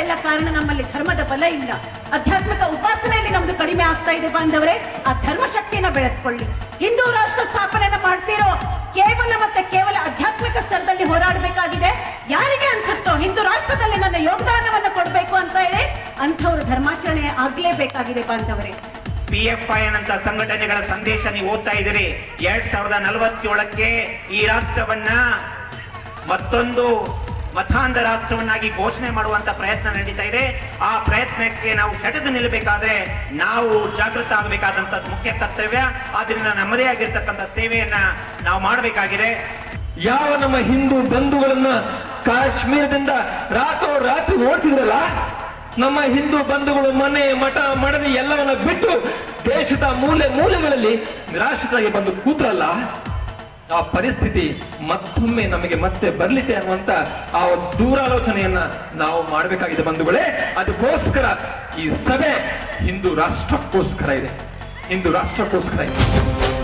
ಇದಕ್ಕೆಲ್ಲ ಕಾರಣ ನಮ್ಮಲ್ಲಿ ಧರ್ಮದ ಬಲ ಇಲ್ಲ ಆಧ್ಯಾತ್ಮಿಕ ಉಪಾಸನೆಯಲ್ಲಿ ನಮ್ದು ಕಡಿಮೆ ಆಗ್ತಾ ಇದೆ ಬಾಂಧವರೇ ಆ ಧರ್ಮ ಶಕ್ತಿಯನ್ನ ಬೆಳೆಸ್ಕೊಳ್ಳಿ ಹಿಂದೂ ರಾಷ್ಟ್ರ ಸ್ಥಾಪನೆಯನ್ನ ಮಾಡ್ತಿರೋ ಕೇವಲ ಮತ್ತೆ ಕೇವಲ ಆಧ್ಯಾತ್ಮಿಕ ಸ್ತರದಲ್ಲಿ ಹೋರಾಡಬೇಕಾಗಿದೆ ಯಾರಿಗೆ ಅನ್ಸುತ್ತೋ ಹಿಂದೂ ರಾಷ್ಟ್ರದಲ್ಲಿ ನನ್ನ ಯೋಗದಾನವನ್ನು ಕೊಡಬೇಕು ಅಂತ ಹೇಳಿ ಅಂಥವ್ರ ಧರ್ಮಾಚರಣೆ ಆಗ್ಲೇಬೇಕಾಗಿದೆ ಬಾಂಧವರೇ ಪಿ ಎಫ್ ಐ ಅಂತ ಸಂಘಟನೆಗಳ ಸಂದೇಶ ನೀವು ಓದ್ತಾ ಇದ್ದೀರಿ ಎರಡ್ ಸಾವಿರದ ನಲವತ್ತೇಳಕ್ಕೆ ಈ ರಾಷ್ಟ್ರವನ್ನ ಮತ್ತೊಂದು ಮತಾಂಧ ರಾಷ್ಟ್ರವನ್ನಾಗಿ ಘೋಷಣೆ ಮಾಡುವಂತ ಪ್ರಯತ್ನ ನಡೀತಾ ಇದೆ ಆ ಪ್ರಯತ್ನಕ್ಕೆ ನಾವು ಸೆಟೆದು ನಿಲ್ಲಬೇಕಾದ್ರೆ ನಾವು ಜಾಗೃತ ಆಗಬೇಕಾದಂತ ಮುಖ್ಯ ಕರ್ತವ್ಯ ಆದ್ರಿಂದ ನಮ್ಮದೇ ಆಗಿರ್ತಕ್ಕಂಥ ಸೇವೆಯನ್ನ ನಾವು ಮಾಡಬೇಕಾಗಿದೆ ಯಾವ ನಮ್ಮ ಹಿಂದೂ ಬಂಧುಗಳನ್ನ ಕಾಶ್ಮೀರದಿಂದ ರಾತ್ರೋ ರಾತ್ರಿ ಓಡ್ತಿದ್ರಲ್ಲ ನಮ್ಮ ಹಿಂದೂ ಬಂಧುಗಳು ಮನೆ ಮಠ ಮಡದಿ ಎಲ್ಲವನ್ನ ಬಿಟ್ಟು ದೇಶದ ಮೂಲೆ ಮೂಲೆಗಳಲ್ಲಿ ನಿರಾಶ್ರಿತರಾಗಿ ಬಂದು ಕೂತ್ರಲ್ಲ ಆ ಪರಿಸ್ಥಿತಿ ಮತ್ತೊಮ್ಮೆ ನಮಗೆ ಮತ್ತೆ ಬರ್ಲಿಕ್ಕೆ ಅನ್ನುವಂತ ಆ ಒಂದು ದೂರಾಲೋಚನೆಯನ್ನ ನಾವು ಮಾಡಬೇಕಾಗಿದೆ ಬಂಧುಗಳೇ ಅದಕ್ಕೋಸ್ಕರ ಈ ಸಭೆ ಹಿಂದೂ ರಾಷ್ಟ್ರಕ್ಕೋಸ್ಕರ ಇದೆ ಹಿಂದೂ ರಾಷ್ಟ್ರಕ್ಕೋಸ್ಕರ ಇದೆ